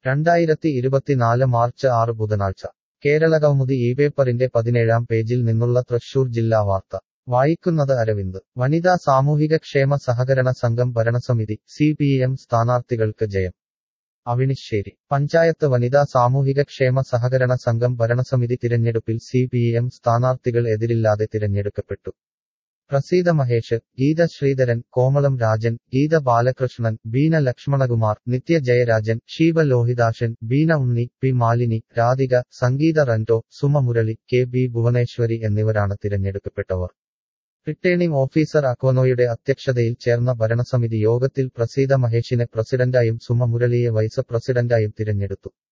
രണ്ടായിരത്തി ഇരുപത്തിനാല് മാർച്ച് ആറ് ബുധനാഴ്ച കേരളകൗമുദി ഈ പേപ്പറിന്റെ പതിനേഴാം പേജിൽ നിന്നുള്ള തൃശൂർ ജില്ലാ വാർത്ത വായിക്കുന്നത് അരവിന്ദ് വനിതാ സാമൂഹിക ക്ഷേമ സഹകരണ സംഘം ഭരണസമിതി സി പി എം സ്ഥാനാർത്ഥികൾക്ക് ജയം അവിണിശ്ശേരി പഞ്ചായത്ത് വനിതാ സാമൂഹിക ക്ഷേമ സഹകരണ സംഘം ഭരണസമിതി തിരഞ്ഞെടുപ്പിൽ സി പി എം സ്ഥാനാർത്ഥികൾ എതിരില്ലാതെ തിരഞ്ഞെടുക്കപ്പെട്ടു Praseetha Mahesh Geetha Sreedharan Komalam Rajan Geetha Balakrishnan Beena Lakshmanakumar Nithya Jayarajan Sheeba Lohithashan Beena Unni P Malini Radhika Sangeetha Ranto Suma Murali K B Bhuvaneswari എന്നിവരാണ് തിരഞ്ഞെടുക്കപ്പെട്ടവർ റിട്ടേണിംഗ് ഓഫീസർ അക്വനോയുടെ അധ്യക്ഷതയിൽ ചേർന്ന ഭരണസമിതി യോഗത്തിൽ പ്രസീത മഹേഷിനെ പ്രസിഡന്റായും സുമ മുരളിയെ വൈസ് പ്രസിഡന്റായും തിരഞ്ഞെടുത്തു